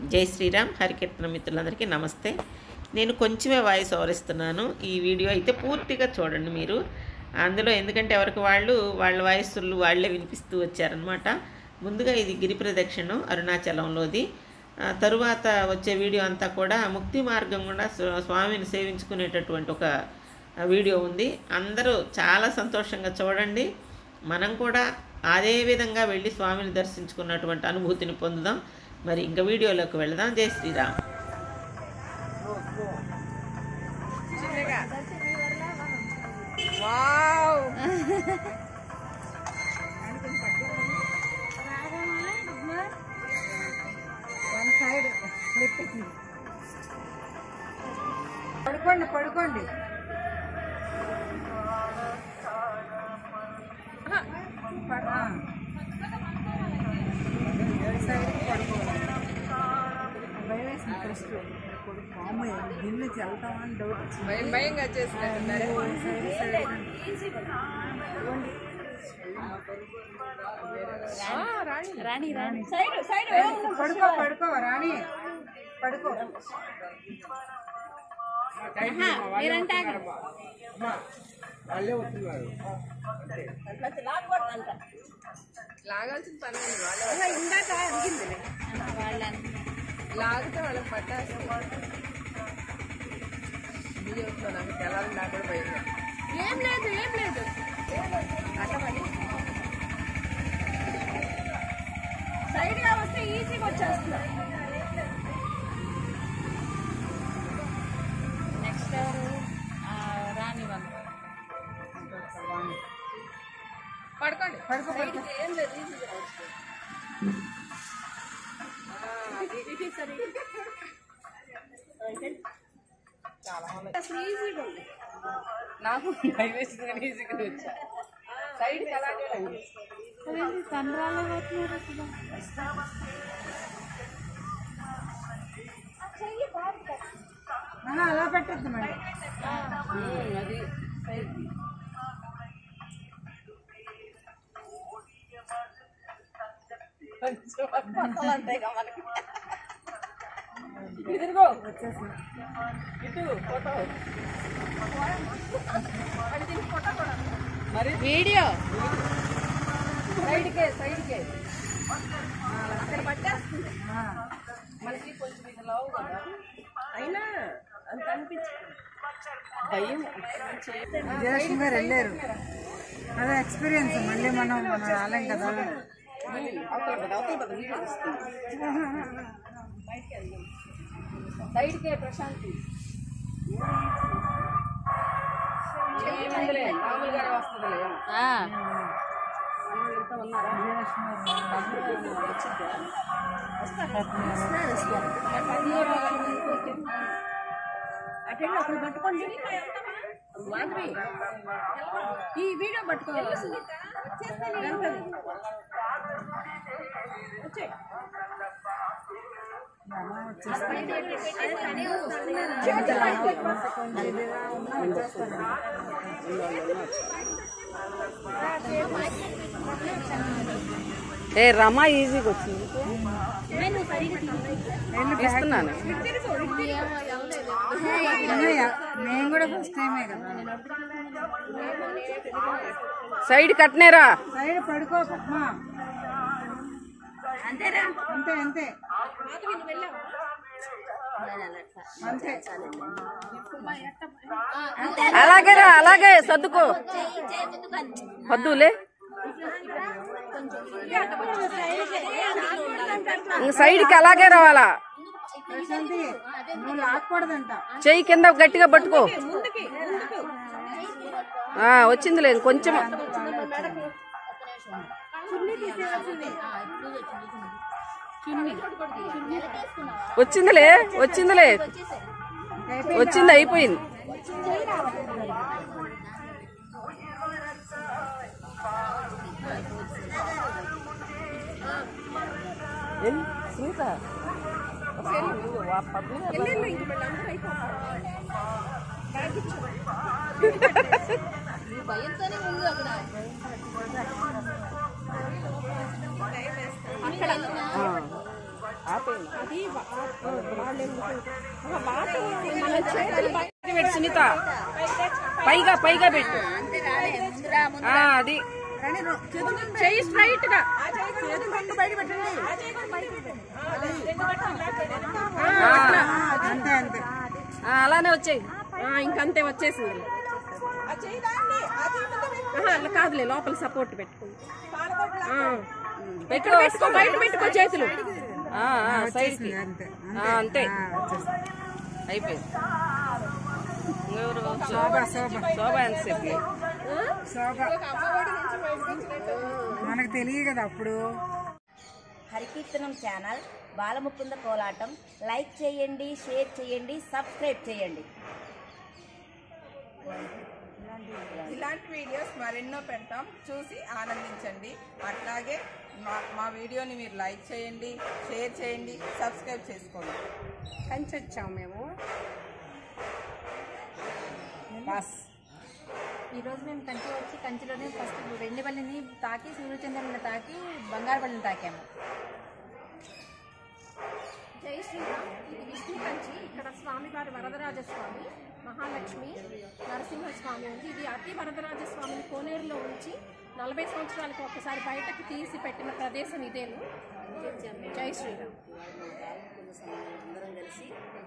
జై శ్రీరామ్ హరికీర్తన మిత్రులందరికీ నమస్తే నేను కొంచెమే వాయిస్ ఓవరిస్తున్నాను ఈ వీడియో అయితే పూర్తిగా చూడండి మీరు అందులో ఎందుకంటే ఎవరికి వాళ్ళు వాళ్ళ వాయిస్లు వాళ్ళే వినిపిస్తూ వచ్చారనమాట ముందుగా ఇది గిరి ప్రదక్షిణం అరుణాచలంలోది ఆ, తరువాత వచ్చే వీడియో అంతా కూడా ముక్తి మార్గం కూడా స్వ- స్వామిని సేవించుకునేటటువంటి ఒక ఆ, వీడియో ఉంది అందరూ చాలా సంతోషంగా చూడండి మనం కూడా అదే విధంగా వెళ్ళి స్వామిని దర్శించుకున్నటువంటి అనుభూతిని పొందుదాం మరి ఇంకా వీడియోలోకి వెళదాం జై శ్రీరామ్ వావ్ వన్ సైడ్ పడుకోండి పడుకోండి పడ- ఆ. ఈ సైడ్కి పడుకోవాలి భయం వేసింది ఫస్ట్ పాము దీని నుంచి వెళ్తామని డౌట్ వచ్చింది భయం భయంగా చేస్తున్నారు సైడ్ సైడ్ రాణి పడుకో పడుకో రాణి పడుకో లాగాల్సిన పని ఉంది వాళ్ళ ఇందాక అడిగింది లాగితే వాళ్ళకి పట్టేస్తుంది బియ్యంతో నాకు తెల్లాలి నాకు కూడా భయం ఏం లేదు ఏం లేదు అట్టమని సైడ్గా వస్తే ఈజీగా వచ్చేస్తున్నా నెక్స్ట్ రాని వాళ్ళు పడుకోండి పడుకో పడుకో ఏం లేదు ఈజీగా చాలా మంది అసలు ఈజీగా ఉంది నాకు భయం వేసింది కానీ ఈజీగా వచ్చా సైడ్కి అలాగే ఉంది కండ్రాలు పోతున్నారు అసలు ఆహా, అలా పెట్టద్దు మేడం అది ఇదిగో వచ్చేసి ఇటు ఫోటో అది దీని ఫోటో కూడా మరి వీడియో సైడ్కే సైడ్కే అక్కడ పట్టేస్తుంది మనకి కొంచెం ఇది లావు కదా అయినా అంత అనిపించదు భయం విజయలక్ష్మి గారు వెళ్ళారు అదే ఎక్స్పీరియన్స్ మళ్ళీ మనం మనం రాలేం కదా అవతల పద అవతల పద వీడియో వస్తుంది సైడ్కే ప్రశాంతి ఏముందిలే మామూలుగానే వస్తుందిలే మనోళ్ళు ఇంత ఉన్నారా వచ్చిద్దా అటెండ్ ఒకరు పట్టుకోండి మాధవి ఈ వీడియో పట్టుకో వెనకది. వచ్చేయ్. చేతులు పట్టుకో. ఏ రమ ఈజీగా వచ్చింది ఇస్తున్నాను అన్నయ్య, మేము కూడా ఫస్ట్ టైమే కదా సైడ్ కట్నేరా సైడ్ పడుకో పద్మ అంతేరా అంతే అంతే అంతే అలాగేరా అలాగే సర్దుకో వద్దులే ఇంక సైడ్కి అలాగే రావాలా ప్రశాంతి నువ్వు లాక్కూడదంట చెయ్యి కింద గట్టిగా పట్టుకో ఆ, వచ్చిందిలే కొంచెం వచ్చిందిలే వచ్చిందిలే వచ్చింది అయిపోయింది సునీత భయంతోనే ఉంది అక్కడ అక్కడ అది వా- వాళ్ళు ఎందుకు- ఆ వాటర్ మన చేతులు బయట పెట్టు సునీత పైగా పైగా పెట్టు ఆ, అది చెయ్యి స్ట్రైట్ గా ఆ, అట్లా. అంతే అంతే ఆ, అలానే వచ్చాయి ఇంకంతే వచ్చేసింది ఆహా, అలా కాదులే లోపల సపోర్ట్ పెట్టుకుంది ఆ. ఇక్కడ పెట్టుకో బయట పెట్టుకో చేతులు ఆ, ఆ, సైడ్ కి. అంతే ఆ, అంతే ఆ, వచ్చేసింది. అయిపోయింది ఎవరు శోభ శోభ శోభ ఎంతసేపు శోభ మనకు తెలియదు కదా అప్పుడు హరికీర్తనం ఛానల్ బాలముకుంద కోలాటం లైక్ చేయండి షేర్ చేయండి సబ్స్క్రైబ్ చేయండి ఇలాంటి వీడియోస్ మరెన్నో పెడతాం చూసి ఆనందించండి అట్లాగే మా మా వీడియోని మీరు లైక్ చేయండి షేర్ చేయండి సబ్స్క్రైబ్ చేసుకోండి కంచి వచ్చాము మేము బస్ ఈరోజు మేము కంచి వచ్చి కంచిలోనే ఫస్ట్ వెండిపల్లిని తాకి సూర్యచంద్రుని తాకి బంగారు పల్లిని తాకాము జై శ్రీరామ్ ఇది విష్ణు కంచి ఇక్కడ స్వామివారి వరదరాజ స్వామి మహాలక్ష్మి నరసింహస్వామి ఉంది ఇది అతి వరదరాజ స్వామిని కోనేరులో ఉంచి నలభై సంవత్సరాలకు ఒకసారి బయటకు తీసి పెట్టిన ప్రదేశం ఇదేను జై శ్రీరామ్ అందరం కలిసి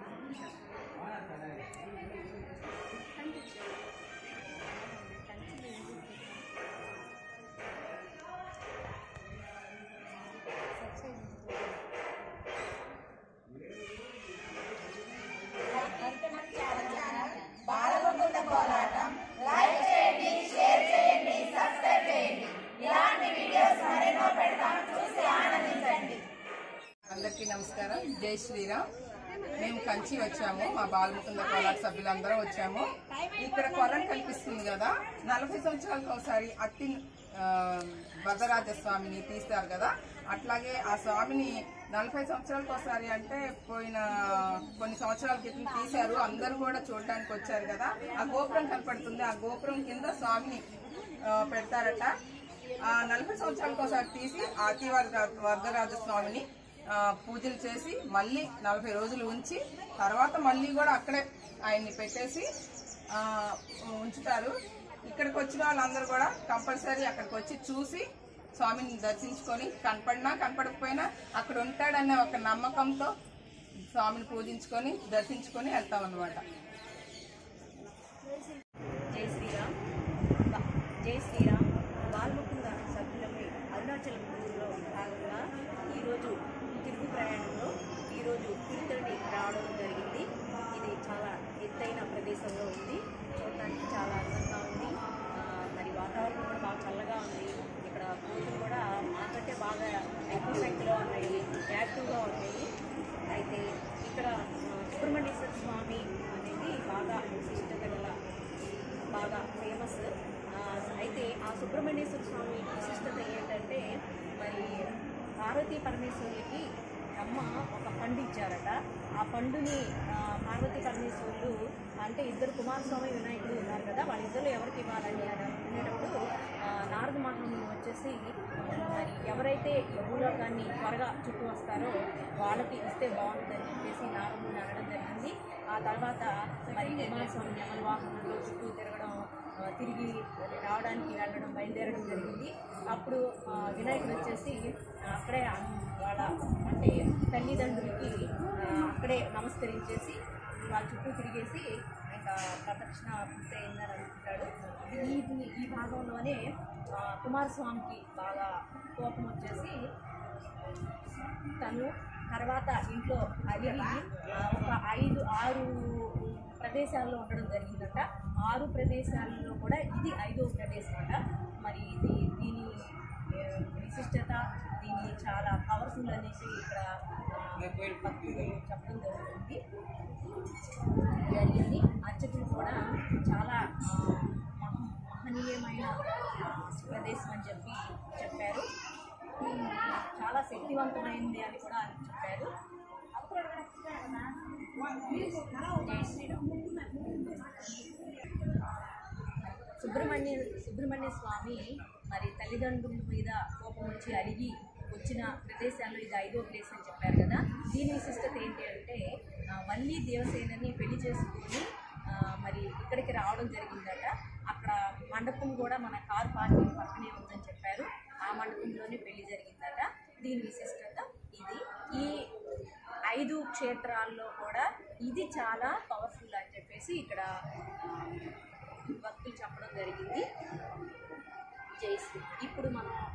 అందరికీ నమస్కారం జై శ్రీరామ్ మేము కంచి వచ్చాము మా బాలముకుంద కోలాట సభ్యులందరం వచ్చాము ఇక్కడ కొలం కనిపిస్తుంది కదా నలభై సంవత్సరాలకు ఒకసారి అత్తి ఆ, వరదరాజ స్వామిని తీస్తారు కదా అట్లాగే ఆ స్వామిని నలభై సంవత్సరాలకు ఒకసారి అంటే పోయిన కొన్ని సంవత్సరాల క్రితం తీశారు అందరూ కూడా చూడడానికి వచ్చారు కదా ఆ గోపురం కనపడుతుంది ఆ గోపురం కింద స్వామిని ఆ, పెడతారట ఆ నలభై సంవత్సరాలకు ఒకసారి తీసి ఆతి వరదరాజ స్వామిని ఆ, పూజలు చేసి మళ్ళీ నలభై రోజులు ఉంచి తర్వాత మళ్ళీ కూడా అక్కడే ఆయన్ని పెట్టేసి ఆ, ఉంచుతారు ఇక్కడికి వచ్చిన వాళ్ళందరూ కూడా కంపల్సరీ అక్కడికి వచ్చి చూసి స్వామిని దర్శించుకొని కనపడినా కనపడకపోయినా అక్కడ ఉంటాడనే ఒక నమ్మకంతో స్వామిని పూజించుకొని దర్శించుకొని వెళ్తాం అన్నమాట జై శ్రీరామ్ బ- జై శ్రీరామ్ బాలముకుంద సభ్యులపై అరుణాచల్ ప్రదేశ్లో భాగంగా ఈరోజు తిరుగు ప్రయాణంలో ఈరోజు తిరుతడి రావడం జరిగింది ఇది చాలా ఎత్తైన ప్రదేశంలో ఉంది చూడటానికి చాలా అందంగా ఉంది ఆ, మరి వాతావరణం కూడా బాగా చల్లగా ఉంది ఇక్కడ కోతులు కూడా మాకంటే బాగా ఎక్కువ సంఖ్యలో ఉన్నాయి యాక్టివ్గా ఉన్నాయి అయితే ఇక్కడ ఆ, సుబ్రహ్మణ్యేశ్వర స్వామి అనేది బాగా విశిష్టత గల బాగా ఫేమస్ ఆ, అయితే ఆ సుబ్రహ్మణ్యేశ్వర స్వామి విశిష్టత ఏంటంటే మరి పార్వతీ పరమేశ్వరులకి అమ్మ ఒక పండు ఇచ్చారట ఆ పండుని ఆ, పార్వతీ పరమేశ్వరులు అంటే ఇద్దరు కుమారస్వామి వినాయకుడు ఉన్నారు కదా వాళ్ళిద్దరు ఎవరికి ఇవ్వాలని అని అనుకునేటప్పుడు ఆ, నారద మహాముని వచ్చేసి మరి ఎవరైతే భూలోకాన్ని త్వరగా చుట్టూ వస్తారో వాళ్ళకి ఇస్తే బాగుంటుందని చెప్పేసి నారదుని అనడం జరిగింది ఆ తర్వాత మరి కుమారస్వామి నెమల వాహనంలో చుట్టూ తిరగడం ఆ, తిరిగి రావడానికి వెళ్ళడం బయలుదేరడం జరిగింది అప్పుడు ఆ, వినాయకుడు వచ్చేసి అక్కడే అన్- వాళ్ళ అంటే తల్లిదండ్రులకి ఆ, అక్కడే నమస్కరించేసి వాళ్ళ చుట్టూ తిరిగేసి ఇంకా ప్రదక్షిణ పూర్తయిందని అనుకుంటాడు ఈ ఈ భాగంలోనే ఆ, కుమారస్వామికి బాగా కోపం వచ్చేసి తను తర్వాత ఇంట్లో అలిగి ఆ, ఒక ఐదు ఆరు ప్రదేశాల్లో ఉండడం జరిగిందట ఆరు ప్రదేశాల్లో కూడా ఇది ఐదో ప్రదేశం అట మరి ఇది దీని ఆ, విశిష్టత దీని చాలా పవర్ఫుల్ అనేసి ఇక్కడ ఆ, భక్తులు చెప్పడం జరుగుతుంది జరిగింది అర్చకులు కూడా చాలా ఆ, మహ- మహనీయమైన ఆ, ప్రదేశం అని చెప్పి చెప్పారు ఉమ్, చాలా శక్తివంతమైంది అని కూడా చెప్పారు జై శ్రీరామ్ సుబ్రహ్మణ్య సుబ్రహ్మణ్య స్వామి మరి తల్లిదండ్రుల మీద కోపం వచ్చి అడిగి వచ్చిన ప్రదేశాల్లో ఇది ఐదో ప్లేస్ అని చెప్పారు కదా దీని విశిష్టత ఏంటి అంటే ఆ, వల్లి దేవసేనని పెళ్లి చేసుకుని ఆ, మరి ఇక్కడికి రావడం జరిగిందట అక్కడ మండపం కూడా మన కార్ పార్కింగ్ పక్కనే ఉందని చెప్పారు ఆ మండపంలోనే పెళ్లి జరిగిందట దీని విశిష్టత ఇది ఈ ఐదు క్షేత్రాల్లో కూడా ఇది చాలా పవర్ఫుల్ అని చెప్పేసి ఇక్కడ ఆ, భక్తులు చెప్పడం జరిగింది జై శ్రీ ఇప్పుడు మనం